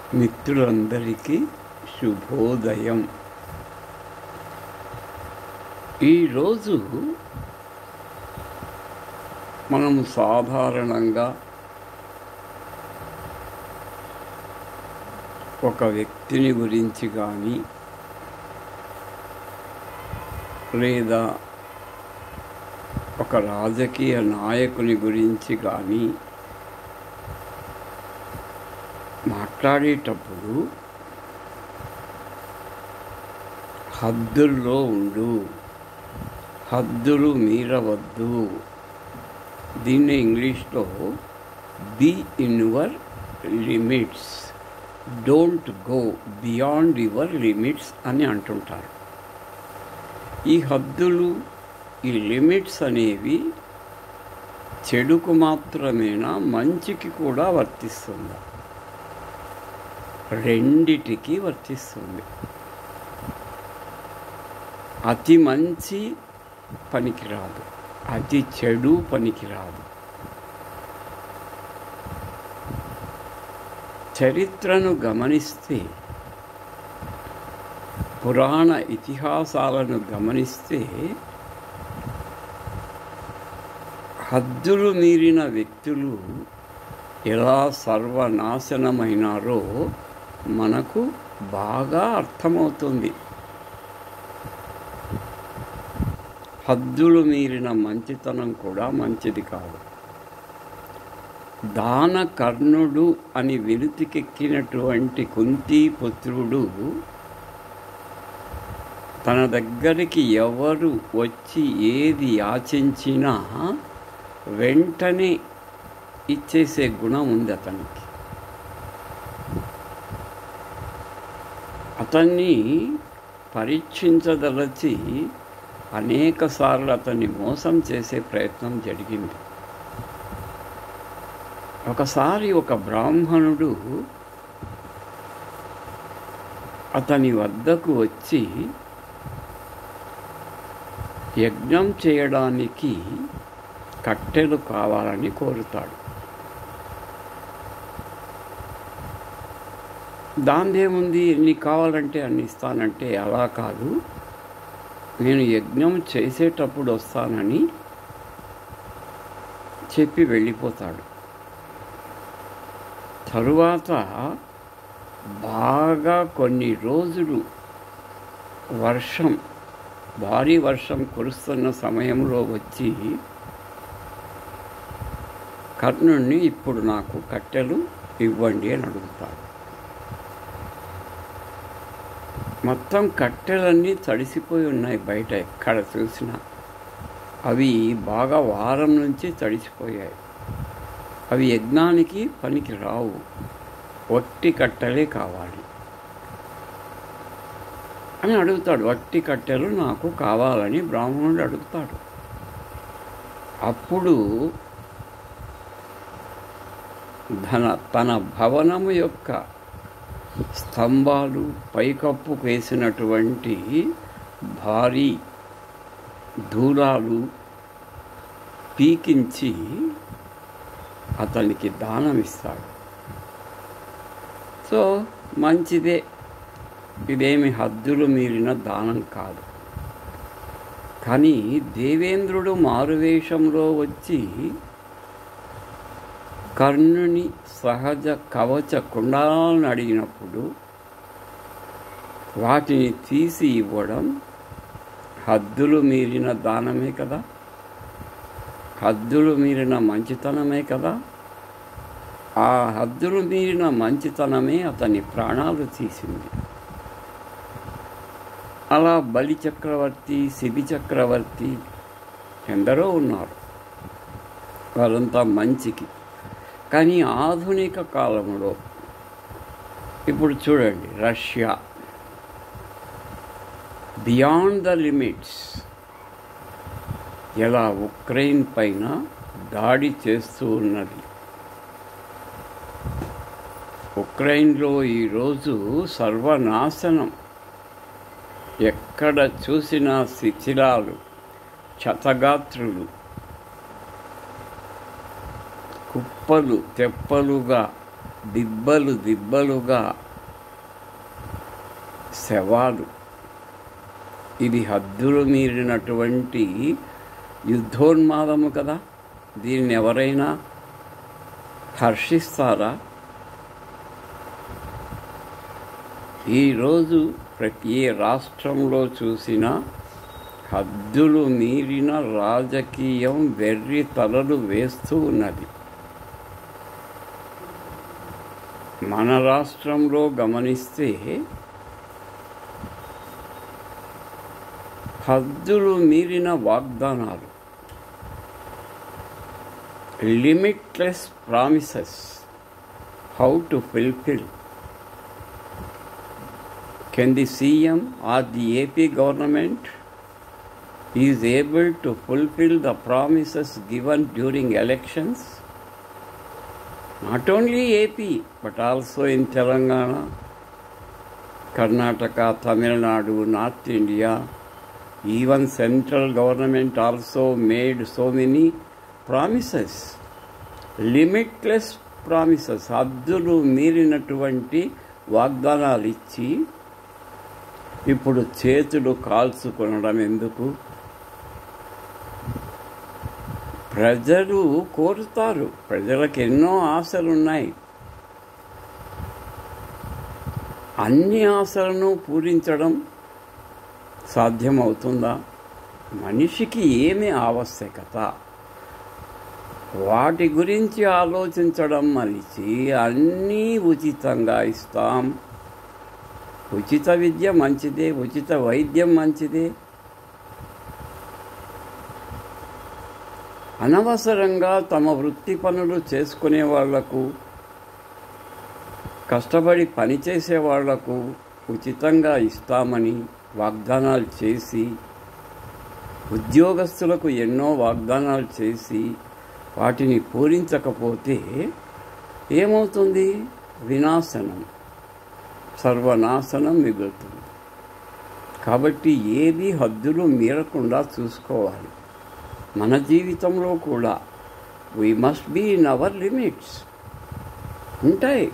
మిత్రులందరికీ శుభోదయం ఈరోజు మనము సాధారణంగా ఒక వ్యక్తిని గురించి కానీ లేదా ఒక రాజకీయ నాయకుని గురించి కానీ మాట్లాడేటప్పుడు హద్దుల్లో ఉండు హద్దులు మీరవద్దు దీన్ని ఇంగ్లీష్లో be in your limits don't go beyond your limits అని అంటుంటారు ఈ హద్దులు ఈ లిమిట్స్ అనేవి చెడుకు మాత్రమేనా మంచికి కూడా వర్తిస్తుందా రెండిటికి వర్తిస్తుంది అతి మంచి పనికిరాదు అతి చెడు పనికిరాదు చరిత్రను గమనిస్తే పురాణ ఇతిహాసాలను గమనిస్తే హద్దులు మీరిన వ్యక్తులు ఎలా సర్వనాశనమైనారో మనకు బాగా అర్థమవుతుంది హద్దులు మీరిన మంచితనం కూడా మంచిది కాదు దాన కర్ణుడు అని వెలుతికెక్కినటువంటి కుంతి పుత్రుడు తన దగ్గరికి ఎవరు వచ్చి ఏది యాచించినా వెంటనే ఇచ్చేసే గుణం ఉంది అతనికి అతన్ని పరీక్షించదలచి అనేక సార్లు అతన్ని మోసం చేసే ప్రయత్నం జరిగింది ఒకసారి ఒక బ్రాహ్మణుడు అతని వద్దకు వచ్చి యజ్ఞం చేయడానికి కట్టెలు కావాలని కోరుతాడు దాందేముంది ఎన్ని కావాలంటే అన్ని ఇస్తానంటే అలా కాదు నేను యజ్ఞం చేసేటప్పుడు వస్తానని చెప్పి వెళ్ళిపోతాడు తరువాత బాగా కొన్ని రోజులు వర్షం భారీ వర్షం కురుస్తున్న సమయంలో వచ్చి కర్ణుణ్ణి ఇప్పుడు నాకు కట్టెలు ఇవ్వండి అని అడుగుతాడు మొత్తం కట్టెలన్నీ తడిసిపోయి ఉన్నాయి బయట ఎక్కడ చూసినా అవి బాగా వారం నుంచి తడిసిపోయాయి అవి యజ్ఞానికి పనికి రావు వట్టి కట్టెలే కావాలి అని అడుగుతాడు వట్టి కట్టెలు నాకు కావాలని బ్రాహ్మణుడు అడుగుతాడు అప్పుడు ధన తన భవనము యొక్క స్తంభాలు పైకప్పు వేసినటువంటి భారీ దూరాలు పీకించి అతనికి దానం ఇస్తాడు సో మంచిదే ఇదేమి హద్దులు మీరిన దానం కాదు కానీ దేవేంద్రుడు మారువేషంలో వచ్చి కర్ణుని సహజ కవచ కుండాలను అడిగినప్పుడు వాటిని తీసి ఇవ్వడం హద్దులు మీరిన దానమే కదా హద్దులు మీరిన మంచితనమే కదా ఆ హద్దులు మీరిన మంచితనమే అతని ప్రాణాలు తీసింది అలా బలి చక్రవర్తి శిబి చక్రవర్తి ఎందరో ఉన్నారు వాళ్ళంతా మంచికి కానీ ఆధునిక కాలంలో ఇప్పుడు చూడండి రష్యా బియాండ్ ద లిమిట్స్ ఎలా ఉక్రెయిన్ పైన దాడి చేస్తూ ఉన్నది ఉక్రెయిన్లో ఈరోజు సర్వనాశనం ఎక్కడ చూసినా శిథిలాలు క్షతగాత్రులు కుప్పలు తెప్పలుగా దిబ్బలు దిబ్బలుగా శవాలు ఇది హద్దులు మీరినటువంటి యుద్ధోన్మాదము కదా దీన్ని ఎవరైనా హర్షిస్తారా ఈరోజు ప్రతి ఏ రాష్ట్రంలో చూసినా హద్దులు మీరిన రాజకీయం వెర్రి తలలు వేస్తూ ఉన్నది మన రాష్ట్రంలో గమనిస్తే హద్దులు మీరిన వాగ్దానాలు limitless promises how to fulfil can the CM or the AP government is able to fulfil the promises given during elections not only AP but also in Telangana Karnataka Tamil Nadu north India even central government also made so many promises limitless promises హద్దులు మీరినటువంటి వాగ్దానాలు ఇచ్చి ఇప్పుడు చేతులు కాల్చుకొనడం ఎందుకు ప్రజలు కోరుతారు ప్రజలకు ఎన్నో ఆశలు ఉన్నాయి అన్ని ఆశలను పూరించడం సాధ్యమవుతుందా మనిషికి ఏమి ఆవశ్యకత వాటి గురించి ఆలోచించడం మనిషి అన్నీ ఉచితంగా ఇస్తాం ఉచిత విద్య మంచిదే ఉచిత వైద్యం మంచిదే అనవసరంగా తమ వృత్తి పనులు చేసుకునే వాళ్లకు కష్టపడి పనిచేసే వాళ్లకు ఉచితంగా ఇస్తామని వాగ్దానాలు చేసి ఉద్యోగస్తులకు ఎన్నో వాగ్దానాలు చేసి వాటిని పూరించకపోతే ఏమవుతుంది వినాశనం సర్వనాశనం మిగులుతుంది కాబట్టి ఏది హద్దులు మీరకుండా చూసుకోవాలి మన జీవితంలో కూడా we must be in our limits ఉంటాయి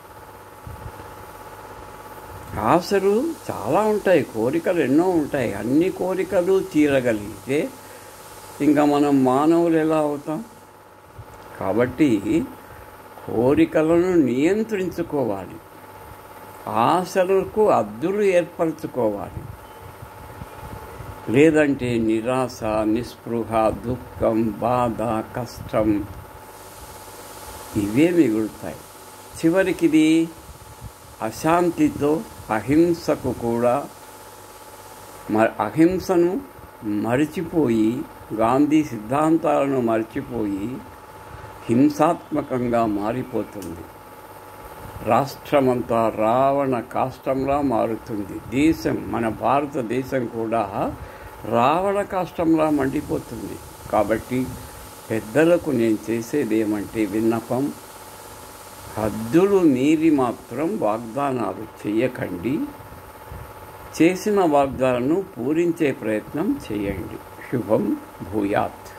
ఆశలు చాలా ఉంటాయి కోరికలు ఎన్నో ఉంటాయి అన్ని కోరికలు తీరగలిగితే ఇంకా మనం మానవులు ఎలా అవుతాం కాబట్టి కోరికలను నియంత్రించుకోవాలి ఆశలకు అద్దులు ఏర్పరచుకోవాలి లేదంటే నిరాశ నిస్పృహ దుఃఖం బాధ కష్టం ఇవే మిగులుతాయి చివరికిది అశాంతితో అహింసకు కూడా మ అహింసను మరిచిపోయి గాంధీ సిద్ధాంతాలను మర్చిపోయి హింసాత్మకంగా మారిపోతుంది రాష్ట్రమంతా రావణ కాష్టంలా మారుతుంది దేశం మన భారతదేశం కూడా రావణ కాష్టంలా మండిపోతుంది కాబట్టి పెద్దలకు నేను చేసేది ఏమంటే విన్నపం హద్దులు మీరి మాత్రం వాగ్దానాలు చేయకండి చేసిన వాగ్దానాలను పూరించే ప్రయత్నం చేయండి శుభం భూయాత్